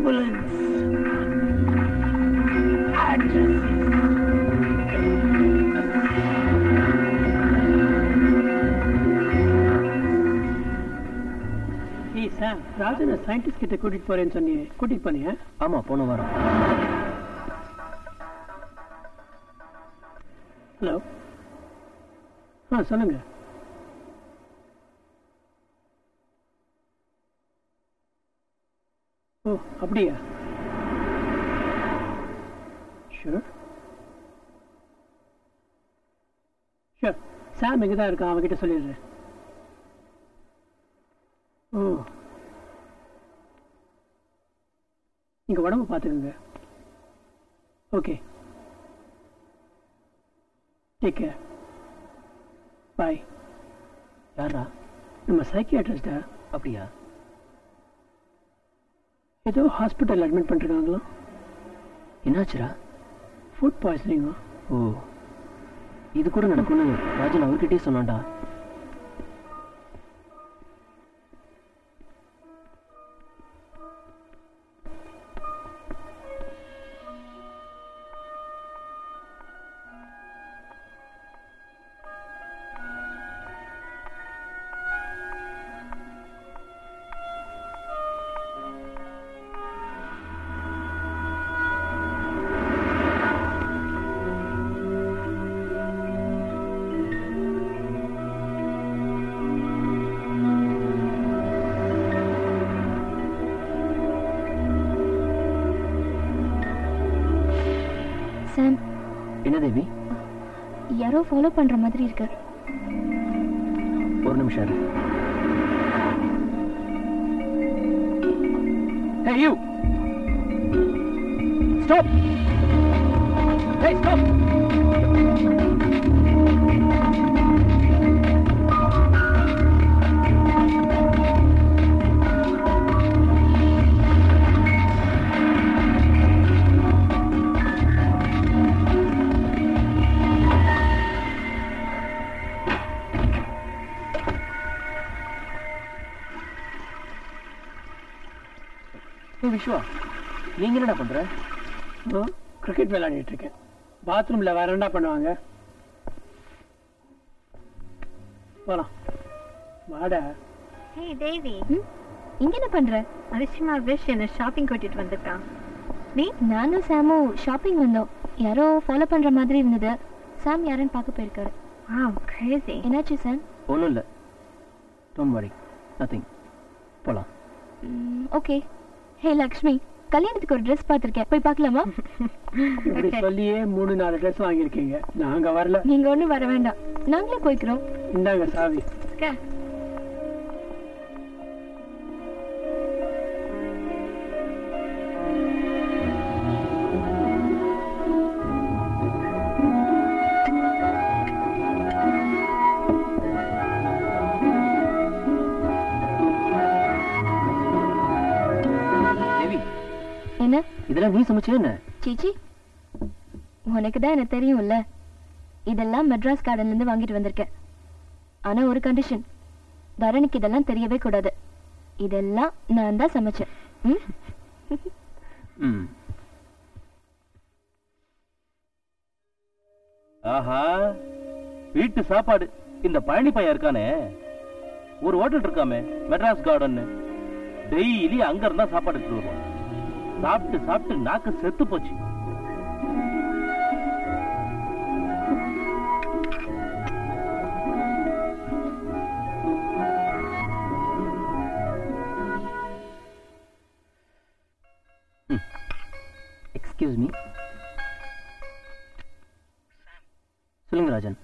ambulance. Address ஏய் sir ராஜனை scientist கிட்ட கூட்டிட்டு போறேன்னு சொன்னியே கூட்டிட்டு போனியா ஆமா போன வாரம் ஹலோ ஆ சொல்லுங்க ஓ அப்படியா ஷூர் ஷூர் சாம் இங்கே தான் இருக்கான் அவன்கிட்ட சொல்லிடுறேன் ஓ நீங்கள் உடம்பு பார்த்துக்குங்க ஓகே டேக் கேர் பாய் யாரா நம்ம சைக்கியாட்ரிஸ்டா அப்படியா ஏதோ ஹாஸ்பிட்டல் அட்மிட் பண்ணிருக்காங்களா என்னாச்சுடா ஃபுட் பாய்சனிங்கா ஓ இது கூட நடக்கும்னு ராஜன் அவர்கிட்டயே சொன்னான்டா சாம் என்ன தேவி யாரோ ஃபாலோ பண்ற மாதிரி இருக்கு ஒரு நிமிஷம் இரு. Hey, you! Stop! Hey, stop! ஏய் விஸ்வா நீங்க என்னடா பண்ற நான் கிரிக்கெட் விளையாடிட்டு இருக்கேன் பாத்ரூம்ல வேற என்ன பண்ணுவாங்க போலாம் வாடா ஹே தேவி இங்க என்ன பண்ற அரிசிமா விஷ் என்ன ஷாப்பிங் கூட்டிட்டு வந்திருக்கான் நீ நானும் சாமும் ஷாப்பிங் வந்தோம் யாரோ ஃபாலோ பண்ற மாதிரி இருந்தது சாம் யாருன்னு பார்க்க போயிருக்காரு வாவ் கிரேசி என்னாச்சு சாம் ஒன்றும் இல்லை டோன்ட் வரி நத்திங் போலாம் ஓகே ஹே லக்ஷ்மி கல்யாணத்துக்கு ஒரு ட்ரெஸ் பார்த்திருக்கேன் போய் பார்க்கலாமா இப்படி சொல்லியே மூணு நாலு ட்ரெஸ் வாங்கியிருக்கீங்க நாங்க வரல நீங்க ஒண்ணும் வர வேண்டாம் நாங்களே போய்க்கிறோம் இந்தாங்க சாவி தேவி என்ன இதெல்லாம் நீ சமைச்சியா என்ன சீச்சி உனக்கு தான் எனக்கு தெரியும்ல இதெல்லாம் மெட்ராஸ் கார்டன்ல இருந்து வாங்கிட்டு வந்திருக்கேன் ஆனா ஒரு கண்டிஷன் தரணிக்கு இதெல்லாம் தெரியவே கூடாது இதெல்லாம் நான் தான் சமைச்சேன் ம்? ம் ஆஹா வீட்டு சாப்பாடு இந்த பழனி பையன் இருக்கானே ஒரு ஹோட்டல் இருக்காமே மெட்ராஸ் கார்டன் டெய்லி அங்க இருந்தா சாப்பாடு எடுத்துட்டு வருவான் சாப்பிட்டு சாப்பிட்டு நாக்கு செத்து போச்சு எக்ஸ்கியூஸ் மீ சொல்லுங்க ராஜன்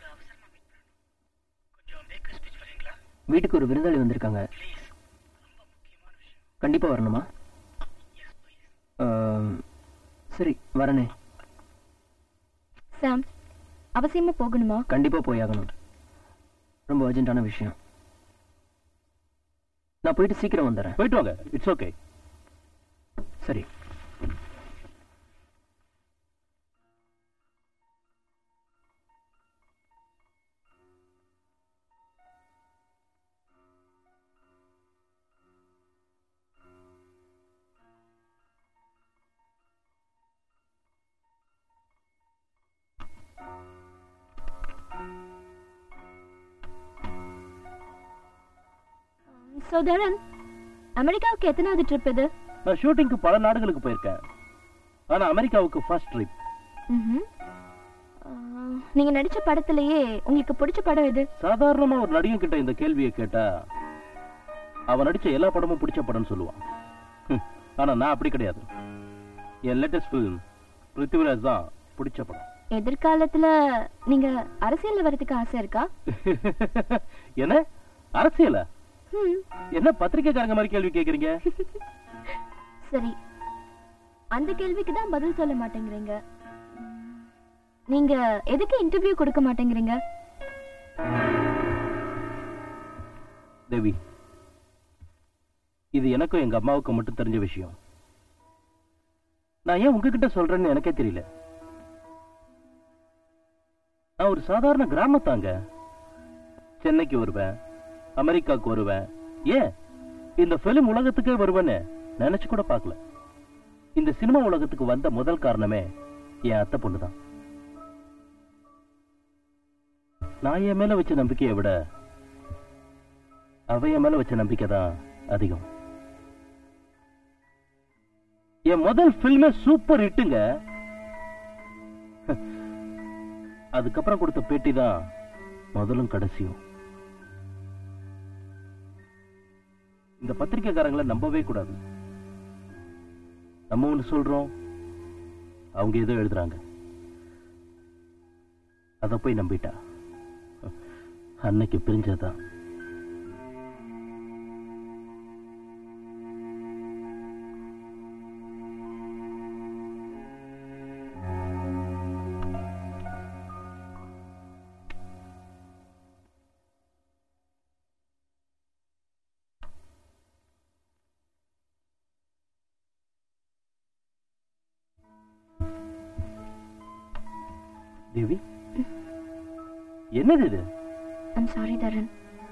வீட்டுக்கு ஒரு விருந்தாளி வந்திருக்காங்க கண்டிப்பா வரணுமா ஆம், சரி வரனே சாம் அவசியமா போகணுமா கண்டிப்பா போயாகணும் ரொம்ப அர்ஜென்ட்டான விஷயம் நான் போயிட்டு சீக்கிரம் வந்துடுறேன் போயிட்டு வாங்க இட்ஸ் ஓகே சரி ஸோ தரன் அமெரிக்காவுக்கு எத்தனாவது ட்ரிப் இது நான் ஷூட்டிங்க்கு பல நாடுகளுக்கு போயிருக்கேன் ஆனா அமெரிக்காவுக்கு ஃபர்ஸ்ட் ட்ரிப் ம்ஹும். ஆஹ், நீங்க நடிச்ச படத்திலேயே உங்களுக்கு பிடிச்ச படம் எது சாதாரணமா ஒரு நடிகன் கிட்ட இந்த கேள்வியை கேட்டா அவன் நடிச்ச எல்லா படமும் பிடிச்ச படம்னு சொல்லுவான் ஹம், ஆனா நான் அப்படி கிடையாது என் லேட்டஸ்ட் ஃபிலிம் பிருத்திவிராஜ் தான் பிடிச்ச படம் எதிர்காலத்துல நீங்க அரசியல்ல வரதுக்கு ஆசை இருக்கா என்ன அரசியலா ம், என்ன பத்திரிக்கைக்காரங்க மாதிரி கேள்வி கேக்குறீங்க சரி அந்த கேள்விக்கு தான் பதில் சொல்ல மாட்டேங்கிறீங்க நீங்க எதுக்கு இன்டர்வியூ கொடுக்க மாட்டேங்கிறீங்க தேவி இது எனக்கும் எங்க அம்மாவுக்கும் மட்டும் தெரிஞ்ச விஷயம் நான் ஏன் உங்ககிட்ட சொல்றேன்னு எனக்கே தெரியல நான் ஒரு சாதாரண கிராமத்தாங்க சென்னைக்கு வருவேன் அமெரிக்காவுக்கு வருவேன் ஏன் இந்த பிலிம் உலகத்துக்கே வருவேன்னு நினைச்சு கூட பார்க்கல இந்த சினிமா உலகத்துக்கு வந்த முதல் காரணமே என் அத்தை பொண்ணுதான் நான் என் மேல வச்ச நம்பிக்கையை விட அவ என் மேல வச்ச நம்பிக்கை தான் அதிகம் என் முதல் பில்மே சூப்பர் ஹிட்டுங்க அதுக்கப்புறம் கொடுத்த பேட்டி தான் முதலும் கடைசியும் இந்த பத்திரிக்கைக்காரங்களை நம்பவே கூடாது நம்ம ஒண்ணு சொல்றோம் அவங்க ஏதோ எழுதுறாங்க அத போய் நம்பிட்டா அன்னைக்கு பிரிஞ்சதுதான் தேவி என்னது இது ஐம் சாரி தரன்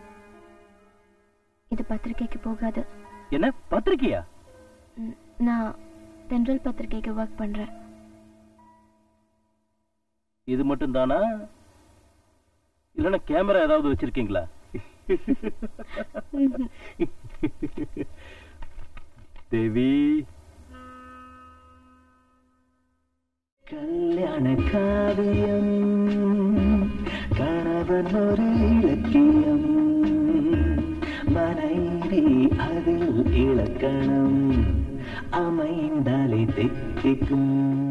இது பத்திரிக்கைக்கு போகாது என்ன பத்திரிக்கையா ம், நான் தென்றல் பத்திரிக்கைக்கு ஒர்க் பண்றேன் இது மட்டும் தானா இல்லன்னா கேமரா ஏதாவது வச்சிருக்கீங்களா தேவி கல்யாண காவியம் கணவன் ஒரு இலக்கியம் மனைவி அதில் இலக்கணம் அமைந்தாலே தித்திக்கும்